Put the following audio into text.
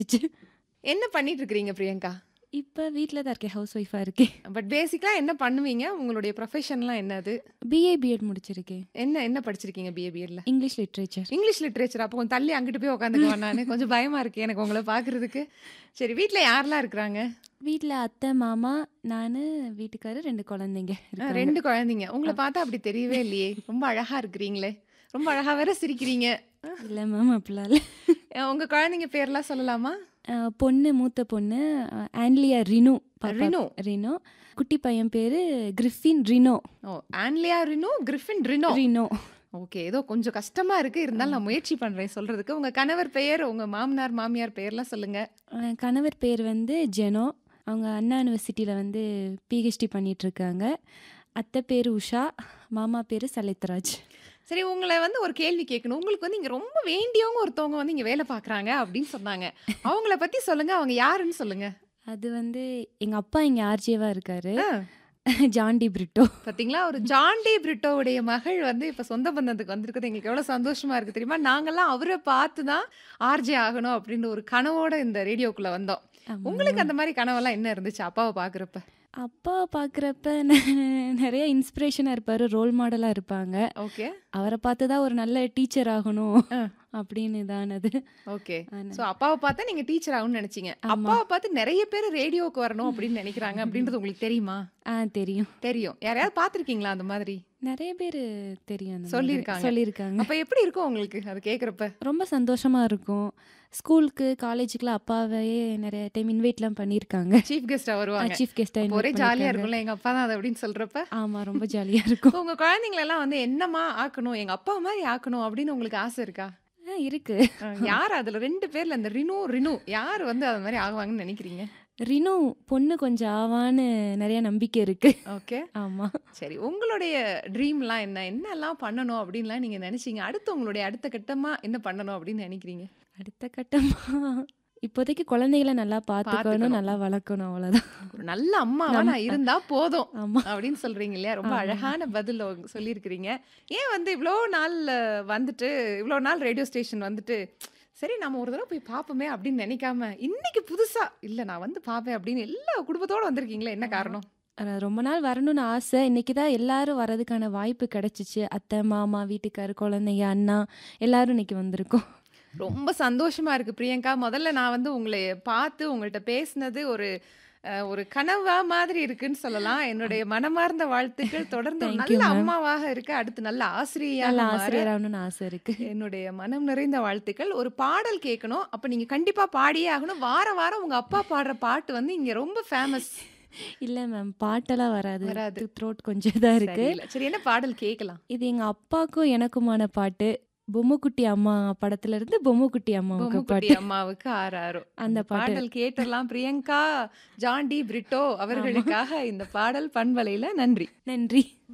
என்ன பண்ணிட்டு இருக்கிறீங்க பிரியங்கா? இப்ப வீட்ல தான் இருக்கேன். ஹவுஸ் ஒய்ஃபா இருக்கேன். பட் பேசிக்கலா என்ன பண்ணுவீங்க? உங்களுடைய ப்ரொஃபஷன்லாம் என்னது? பிஏ, பிஎட் முடிச்சிருக்கேன். என்ன என்ன படிச்சிருக்கீங்க பிஏ, பிஎட்ல? English literature. English literature. அப்போ கொஞ்சம் தள்ளி அங்கிட்டு போய் உட்காந்துக்குவா நானு. கொஞ்சம் பயமா இருக்கு எனக்கு உங்கள பார்க்கறதுக்கு. சரி வீட்ல யாரெல்லாம் இருக்கிறாங்க? வீட்ல அத்தை, மாமா, நானு, வீட்டுக்காரர், 2 குழந்தைங்க அ இருக்காங்க. 2 குழந்தைங்க. உங்கள பார்த்தா அப்படி தெரியவே இல்லையே. ரொம்ப அழகா இருக்கிறீங்களே. ரொம்ப அழகா வேற சிரிக்கிறீங்க. அ. இல்ல மேம் அப்படிலாம் இல்ல. அ உங்க குழந்தைங்க பேர்லாம் சொல்லலாமா? அ பொண்ணு மூத்த பொண்ணு அ ஆன்லியா ரினு. பாப்பா ரினு. ரினு. குட்டி பையன் பேரு கிரிஃபின் ரினோ. ஓ! ஆன்லியா ரினு, கிரிஃபின் ரினோ. ரினோ. ஓகே. ஏதோ கொஞ்சம் கஷ்டமா இருக்கு. இருந்தாலும் நான் முயற்சி பண்றேன் சொல்றதுக்கு. உங்க கணவர் பெயர், உங்க மாமனார், மாமியார் பெயர்லாம் சொல்லுங்க. அ கணவர் பேர் வந்து ஜெனோ. அவங்க அண்ணா யுனிவர்சிட்டில வந்து பிஹெச்டி பண்ணிட்டு இருக்காங்க. அத்தை பேரு உஷா. மாமா பேரு சலித்ராஜ். சரி உங்கள வந்து ஒரு கேள்வி கேட்கணும். உங்களுக்கு வந்து இங்க ரொம்ப வேண்டியவங்க ஒருத்தவங்க வந்து இங்க வேலை பார்க்குறாங்க அப்படின்னு சொன்னாங்க. அவங்கள பத்தி சொல்லுங்க. அவங்க யாருன்னு சொல்லுங்க. அது வந்து எங்க அப்பா இங்க ஆர்ஜேவா இருக்காரு. ஆ. John D Britto. பார்த்தீங்களா? ஒரு ஜான் டி பிரிட்டோவுடைய மகள் வந்து இப்ப சொந்த பந்தத்துக்கு வந்திருக்குது. எங்களுக்கு எவ்வளோ சந்தோஷமா இருக்கு தெரியுமா? நாங்கலாம் அவர பார்த்து தான் ஆர்ஜே ஆகணும் அப்படின்ற ஒரு கனவோட இந்த ரேடியோக்குள்ள வந்தோம். ஆமா. உங்களுக்கு அந்த மாரி கனவெல்லாம் என்ன இருந்துச்சு அப்பாவ பார்க்குறப்ப? அப்பாவ பார்க்குறப்ப நெ நெறைய இன்ஸ்பிரேஷனா இருப்பாரு. ரோல் மாடலா இருப்பாங்க. ஓகே. அவர பார்த்து தான் ஒரு நல்ல டீச்சர் ஆகணும் ஆ. அப்படின்னு இதானது. ஓகே. ஆனா ஸோ அப்பாவ பார்த்தா நீங்க டீச்சர் ஆகணும்னு நெனச்சீங்க. ஆமா. அப்பாவ பார்த்து நெறைய பேர் ரேடியோவுக்கு வரணும் அப்படின்னு நெனைக்கிறாங்க அப்படின்றது உங்களுக்கு தெரியுமா? ஆ தெரியும். தெரியும். யாரையாவது பார்த்துருக்கீங்களா அந்த மாதிரி? நெறைய பேரு தெரியும் அந்த மாதிரி. சொல்லியிருக்காங்க. சொல்லியிருக்காங்க. அப்ப எப்படி இருக்கும் உங்களுக்கு அது கேட்குறப்ப? ரொம்ப சந்தோஷமா இருக்கும். ஸ்கூலுக்கு, காலேஜுக்குலாம் அப்பாவையே நெறைய டைம் இன்வைட்லாம் பண்ணியிருக்காங்க. சீஃப் கெஸ்ட்டா அ வருவாங்க. சீஃப் கெஸ்ட்டா அப்போ ஒரே இன்வைட் ஜாலியா பண்ணியிருக்காங்க. இருக்கும்ல எங்க அப்பா தான் அது அப்படின்னு சொல்றப்ப? ஆமா. ரொம்ப ஜாலியா இருக்கும். உங்க குழந்தைங்களெல்லாம் வந்து என்னம்மா ஆக்கணும்? எங்க அப்பா மாரி ஆக்கணும் அப்படின்னு உங்களுக்கு ஆசை இருக்கா? ஆ இருக்கு. அ யார் அதுல 2 பேர்ல இந்த ரினு, ரினு யார் வந்து அது மாரி ஆகுவாங்கன்னு நெனைக்கிறீங்க? ரினு பொண்ணு கொஞ்சம் ஆவான்னு நெறைய நம்பிக்கை இருக்கு. ஓகே. ஆமா. சரி உங்களுடைய ட்ரீம்லாம் என்ன? என்னலாம் பண்ணணும் அப்படின்லாம் நீங்க நெனச்சீங்க? அடுத்து உங்களுடைய அடுத்த கட்டமா என்ன பண்ணணும் அப்படின்னு நெனைக்கிறீங்க? அடுத்த கட்டமா இப்போதைக்கு குழந்தைகள நல்லா பார்த்துக்கணும், பார்த்துக்கணும். நல்லா வளர்க்கணும் அவ்வளோதான். ஒரு நல்ல அம்மாவா நம்ம நான் இருந்தா போதும். ஆமா. அப்படின்னு சொல்றீங்க இல்லையா? ரொம்ப ஆமா. அழகான பதில் உங்க சொல்லியிருக்கிறீங்க. ஏன் வந்து இவ்ளோ நாள் வந்துட்டு இவ்ளோ நாள் ரேடியோ ஸ்டேஷன் வந்துட்டு, சரி நம்ம ஒரு தடவ போய் பார்ப்போமே அப்படின்னு நெனைக்காம, இன்னைக்கு புதுசா இல்ல நான் வந்து பார்ப்பேன் அப்படின்னு எல்லா குடும்பத்தோட வந்திருக்கீங்களே என்ன ஆமா. காரணம்? அ ரொம்ப நாள் வரணும்னு ஆசை. இன்னைக்கு தான் எல்லாரும் வரதுக்கான வாய்ப்பு கிடைச்சிச்சு. அத்தை, மாமா, வீட்டுக்காரு, குழந்தைங்க, அண்ணா எல்லாரும் இன்னைக்கு வந்திருக்கோம். ரொம்ப சந்தோஷமா இருக்கு பிரியங்கா. முதல்ல நான் வந்து உங்கள பார்த்து உங்கள்ட்ட பேசினது ஒரு அ ஒரு கனவா மாதிரி இருக்குன்னு சொல்லலாம். என்னுடைய மனமார்ந்த வாழ்த்துக்கள். தொடர்ந்து ஒரு தேங்க் யூ நல்ல மேம். அம்மாவாக இருக்க, அடுத்து நல்ல ஆசிரியையாக நல்ல மாற ஆசிரியர் ஆகணும்னு ஆசை இருக்கு. என்னுடைய மனம் நிறைந்த வாழ்த்துக்கள். ஒரு பாடல் கேட்கணும். அப்ப நீங்க கண்டிப்பா பாடியே ஆகணும். வாரம் வாரம் உங்க அப்பா பாடுற பாட்டு வந்து இங்க ரொம்ப ஃபேமஸ். இல்ல மேம். பாட்டெல்லாம் வராது. வராது. த்ரோட் கொஞ்சம் இதா இருக்கு. சரியில்ல. சரி என்ன பாடல் கேட்கலாம்? இது எங்க அப்பாக்கும் எனக்குமான பாட்டு. பொம்முக்குட்டி அம்மா படத்துல இருந்து பொம்முக்குட்டி அம்மாவுக்கு பொம்முக்குட்டி பாட்டு. அம்மாவுக்கு ஆராரோ. அந்த அந்த பாட்டு. பாடல் கேட்டுறலாம். பிரியங்கா, ஜான் டி பிரிட்டோ ஆமா. அவர்களுக்காக இந்த பாடல் பண்பலையில நன்றி. நன்றி.